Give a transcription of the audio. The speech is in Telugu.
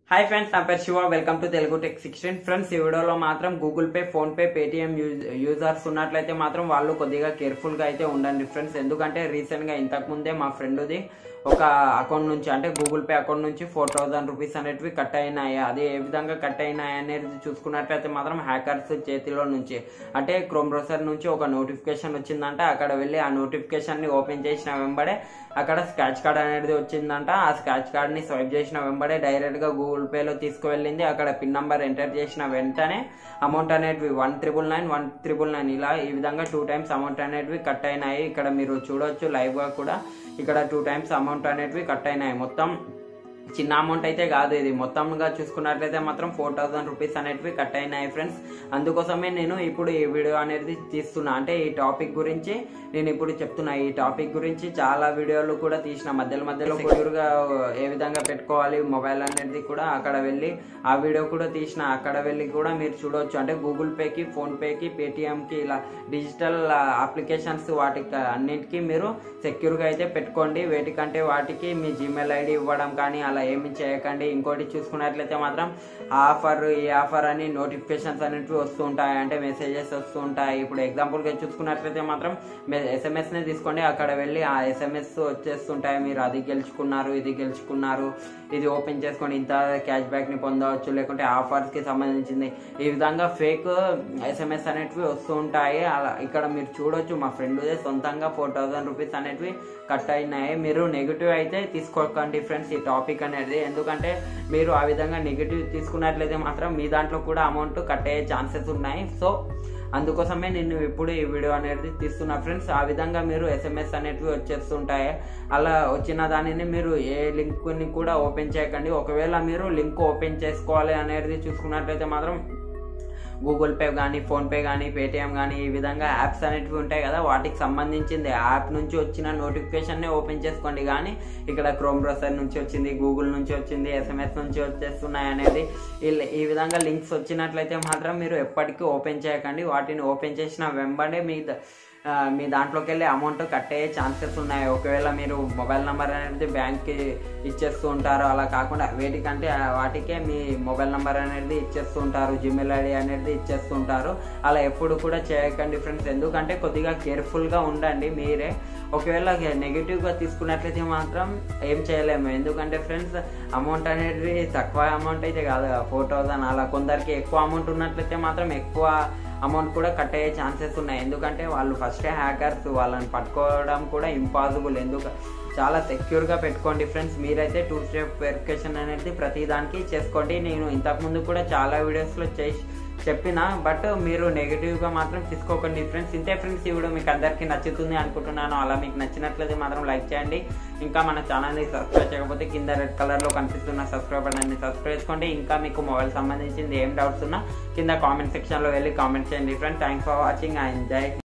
హాయ్ ఫ్రెండ్స్ నా పేరు Shiva welcome to Telugu tech sixteen friends ఈ వీడియోలో మాత్రం Google pay PhonePe Paytm users ఉన్నట్లయితే మాత్రం వాళ్ళు కొద్దిగా కేర్ఫుల్ గా అయితే ఉండండి ఫ్రెండ్స్ ఎందుకంటే రీసెంట్ గా ఇంతకు ముందే మా ఫ్రెండ్ది ఒక అకౌంట్ నుంచి అంటే గూగుల్ పే అకౌంట్ నుంచి ఫోర్ థౌసండ్ రూపీస్ అనేటివి కట్ అయినాయి అది ఏ విధంగా కట్ అయినాయి అనేది చూసుకున్నట్లయితే మాత్రం హ్యాకర్స్ చేతిలో నుంచి అంటే క్రోమ్ బ్రౌజర్ నుంచి ఒక నోటిఫికేషన్ వచ్చిందంట అక్కడ వెళ్ళి ఆ నోటిఫికేషన్ ని ఓపెన్ చేసిన వెంబడే అక్కడ స్క్రాచ్ కార్డ్ అనేది వచ్చిందంట ఆ స్క్రాచ్ కార్డ్ ని స్వైప్ చేసిన వెంబడే డైరెక్ట్ గా గూగుల్ పే లో తీసుకువెళ్ళింది అక్కడ పిన్ నంబర్ ఎంటర్ చేసిన వెంటనే అమౌంట్ అనేటివి one triple nine one triple nine ఇలా ఈ విధంగా టూ టైమ్స్ అమౌంట్ అనేటివి కట్ అయినాయి ఇక్కడ మీరు చూడొచ్చు లైవ్ గా కూడా ఇక్కడ టూ టైమ్స్ అమౌంట్ అనేటివి కట్ అయినాయి మొత్తం చిన్న అమౌంట్ అయితే కాదు ఇది మొత్తంగా చూసుకున్నట్లయితే మాత్రం ఫోర్ థౌసండ్ రూపీస్ అనేటివి కట్ అయినాయి ఫ్రెండ్స్ అందుకోసమే నేను ఇప్పుడు ఈ వీడియో అనేది తీస్తున్నా అంటే ఈ టాపిక్ గురించి నేను ఇప్పుడు చెప్తున్నా ఈ టాపిక్ గురించి చాలా వీడియోలు కూడా తీసిన మధ్యలో మధ్యలో సెక్యూర్ గా ఏ విధంగా పెట్టుకోవాలి మొబైల్ అనేది కూడా అక్కడ వెళ్ళి ఆ వీడియో కూడా తీసిన అక్కడ వెళ్ళి కూడా మీరు చూడవచ్చు అంటే గూగుల్ పేకి ఫోన్ పేకి పేటిఎం కి ఇలా డిజిటల్ అప్లికేషన్స్ వాటికి అన్నిటికీ మీరు సెక్యూర్ గా అయితే పెట్టుకోండి వేటికంటే వాటికి మీ జీమెయిల్ ఐడి ఇవ్వడం కానీ అలా ఏమి చేయకండి ఇంకోటి చూసుకున్నట్లయితే మాత్రం ఆఫర్ ఈ ఆఫర్ అని నోటిఫికేషన్స్ అనేటివి వస్తూ ఉంటాయి అంటే మెసేజెస్ వస్తూ ఉంటాయి ఇప్పుడు ఎగ్జాంపుల్ గా చూసుకున్నట్లయితే మాత్రం ఎస్ఎంఎస్ ని తీసుకోండి అక్కడ వెళ్ళి ఆ ఎస్ఎంఎస్ వచ్చేస్తుంటాయి మీరు అది గెలుచుకున్నారు ఇది గెలుచుకున్నారు ఇది ఓపెన్ చేసుకోండి ఇంత క్యాష్ బ్యాక్ ని పొందవచ్చు లేకుంటే ఆఫర్స్ కి సంబంధించింది ఈ విధంగా ఫేక్ ఎస్ఎంఎస్ అనేటివి వస్తూ ఉంటాయి అలా ఇక్కడ మీరు చూడొచ్చు మా ఫ్రెండ్ సొంతంగా ఫోర్ థౌసండ్ రూపీస్ అనేటివి కట్ అయినాయి మీరు నెగిటివ్ అయితే తీసుకోకండి ఫ్రెండ్స్ ఈ టాపిక్ అనేది ఎందుకంటే మీరు ఆ విధంగా నెగిటివ్ తీసుకున్నట్లయితే మాత్రం మీ దాంట్లో కూడా అమౌంట్ కట్ అయ్యే ఛాన్సెస్ ఉన్నాయి సో అందుకోసమే నేను ఇప్పుడు ఈ వీడియో అనేది తీస్తున్నా ఫ్రెండ్స్ ఆ విధంగా మీరు ఎస్ఎంఎస్ అనేటివి వచ్చేస్తుంటాయి అలా వచ్చిన దానిని మీరు ఏ లింక్ ని కూడా ఓపెన్ చేయకండి ఒకవేళ మీరు లింక్ ఓపెన్ చేసుకోవాలి అనేది చూసుకున్నట్లయితే మాత్రం గూగుల్ పే కానీ ఫోన్పే కానీ పేటిఎం కానీ ఈ విధంగా యాప్స్ అనేటివి ఉంటాయి కదా వాటికి సంబంధించింది యాప్ నుంచి వచ్చిన నోటిఫికేషన్ ఓపెన్ చేసుకోండి కానీ ఇక్కడ క్రోమ్ బ్రౌజర్ నుంచి వచ్చింది గూగుల్ నుంచి వచ్చింది ఎస్ఎంఎస్ నుంచి వచ్చేస్తున్నాయి అనేది ఈ విధంగా లింక్స్ వచ్చినట్లయితే మాత్రం మీరు ఎప్పటికీ ఓపెన్ చేయకండి వాటిని ఓపెన్ చేసిన వెంబడే మీ మీ దాంట్లోకి వెళ్ళి అమౌంట్ కట్ అయ్యే ఛాన్సెస్ ఉన్నాయి ఒకవేళ మీరు మొబైల్ నెంబర్ అనేది బ్యాంక్కి ఇచ్చేస్తూ ఉంటారు అలా కాకుండా వేటికంటే వాటికే మీ మొబైల్ నెంబర్ అనేది ఇచ్చేస్తూ ఉంటారు జిమెయిల్ ఐడి అనేది ఇచ్చేస్తూ ఉంటారు అలా ఎప్పుడు కూడా చేయకండి ఫ్రెండ్స్ ఎందుకంటే కొద్దిగా కేర్ఫుల్గా ఉండండి మీరే ఒకవేళ నెగిటివ్గా తీసుకున్నట్లయితే మాత్రం ఏం చేయలేము ఎందుకంటే ఫ్రెండ్స్ అమౌంట్ అనేది తక్కువ అమౌంట్ అయితే కాదు ఫోర్ థౌసండ్ అలా కొందరికి ఎక్కువ అమౌంట్ ఉన్నట్లయితే మాత్రం ఎక్కువ అమౌంట్ కూడా కట్ అయ్యే ఛాన్సెస్ ఉన్నాయి ఎందుకంటే వాళ్ళు ఫస్ట్ హ్యాకర్స్ వాళ్ళని పట్టుకోవడం కూడా ఇంపాసిబుల్ ఎందుకు చాలా సెక్యూర్గా పెట్టుకోండి ఫ్రెండ్స్ మీరైతే టూ స్టెప్ వెరిఫికేషన్ అనేది ప్రతి దానికి చేసుకోండి నేను ఇంతకుముందు కూడా చాలా వీడియోస్లో చేసి చెప్పిన బట్ మీరు నెగిటివ్గా మాత్రం తీసుకోకండి ఫ్రెండ్స్ ఇంతే ఫ్రెండ్స్ ఈ వీడియో మీకు అందరికీ నచ్చుతుంది అనుకుంటున్నాను అలా మీకు నచ్చినట్లయితే మాత్రం లైక్ చేయండి ఇంకా మన ఛానల్ని సబ్స్క్రైబ్ చేయకపోతే కింద రెడ్ కలర్లో కనిపిస్తున్న సబ్స్క్రైబ్ బటన్ని సబ్స్క్రైబ్ చేసుకోండి ఇంకా మీకు మొబైల్ సంబంధించింది ఏం డౌట్స్ ఉన్నా కింద కామెంట్ సెక్షన్లో వెళ్ళి కామెంట్ చేయండి friends thanks for watching I enjoy